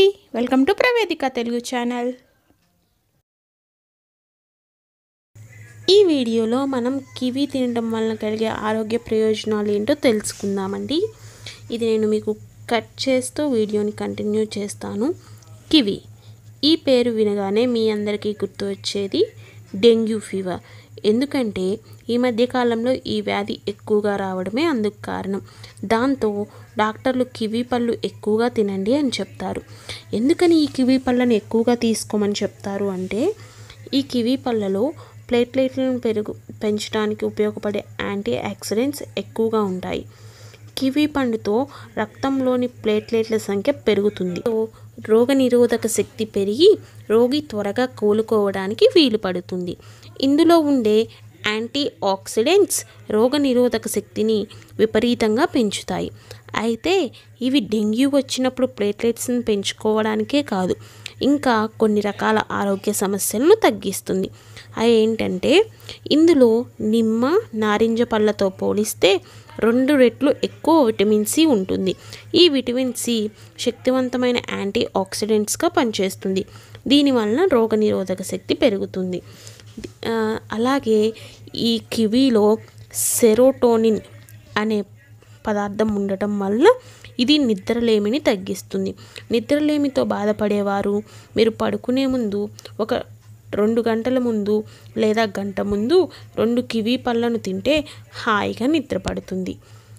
welcome to Pravedika Telugu channel ఈ వీడియోలో మనం కివి తినడం వలన కలిగే ఆరోగ్య ప్రయోజనాలు ఏంటో తెలుసుకుందామండి ఇది నేను మీకు కట్ చేస్తూ వీడియోని కంటిన్యూ చేస్తాను కివి ఈ పేరు వినగానే మీ అందరికీ గుర్తు వచ్చేది డెంగ్యూ ఫీవర్ ఎందుకంటే ఈ మధ్యకాలంలో ఈ వ్యాధి ఎక్కువగా రావడమే అందుకు కారణం దాంతో డాక్టర్లు కివీ పళ్ళు ఎక్కువగా తినండి అని చెప్తారు ఎందుకని ఈ కివీ పళ్ళని ఎక్కువగా తీసుకోమని చెప్తారు అంటే ఈ కివీ పళ్ళలో ప్లేట్లెట్లను పెరుగు పెంచడానికి ఉపయోగపడే యాంటీ ఆక్సిడెంట్స్ ఎక్కువగా ఉంటాయి కివీ పండుతో రక్తంలోని ప్లేట్లెట్ల సంఖ్య పెరుగుతుంది రోగ నిరోధక శక్తి పెరిగి రోగి త్వరగా కోలుకోవడానికి వీలు పడుతుంది ఇందులో ఉండే యాంటీ ఆక్సిడెంట్స్ రోగ నిరోధక శక్తిని విపరీతంగా పెంచుతాయి అయితే ఇవి డెంగ్యూ వచ్చినప్పుడు ప్లేట్లెట్స్ని పెంచుకోవడానికే కాదు ఇంకా కొన్ని రకాల ఆరోగ్య సమస్యలను తగ్గిస్తుంది అవి ఏంటంటే ఇందులో నిమ్మ నారింజ పళ్ళతో పోలిస్తే రెండు రెట్లు ఎక్కువ విటమిన్ సి ఉంటుంది ఈ విటమిన్ సి శక్తివంతమైన యాంటీ ఆక్సిడెంట్స్గా పనిచేస్తుంది దీనివలన రోగనిరోధక శక్తి పెరుగుతుంది ఆ, అలాగే ఈ కివీలో సెరోటోనిన్ అనే పదార్థం ఉండటం వల్ల ఇది నిద్రలేమిని తగ్గిస్తుంది నిద్రలేమితో బాధపడేవారు మీరు పడుకునే ముందు ఒక రెండు గంటల ముందు లేదా గంట ముందు రెండు కివీ పళ్ళను తింటే హాయిగా నిద్ర పడుతుంది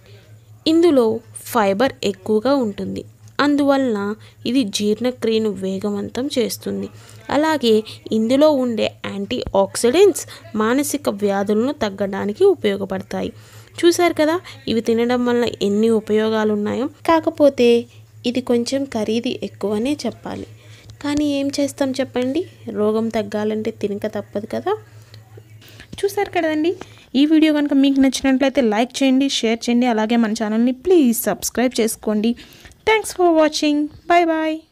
ఇందులో ఫైబర్ ఎక్కువగా ఉంటుంది అందువలన ఇది జీర్ణక్రియను వేగవంతం చేస్తుంది అలాగే ఇందులో ఉండే యాంటీ ఆక్సిడెంట్స్ మానసిక వ్యాధులను తగ్గడానికి ఉపయోగపడతాయి చూశారు కదా ఇవి తినడం వల్ల ఎన్ని ఉపయోగాలు ఉన్నాయో కాకపోతే ఇది కొంచెం ఖరీదు ఎక్కువనే చెప్పాలి కానీ ఏం చేస్తాం చెప్పండి రోగం తగ్గాలంటే తినక తప్పదు కదా చూసారు కదండి ఈ వీడియో కనుక మీకు నచ్చినట్లయితే లైక్ చేయండి షేర్ చేయండి అలాగే మన ఛానల్ని ప్లీజ్ సబ్స్క్రైబ్ చేసుకోండి thanks for watching bye bye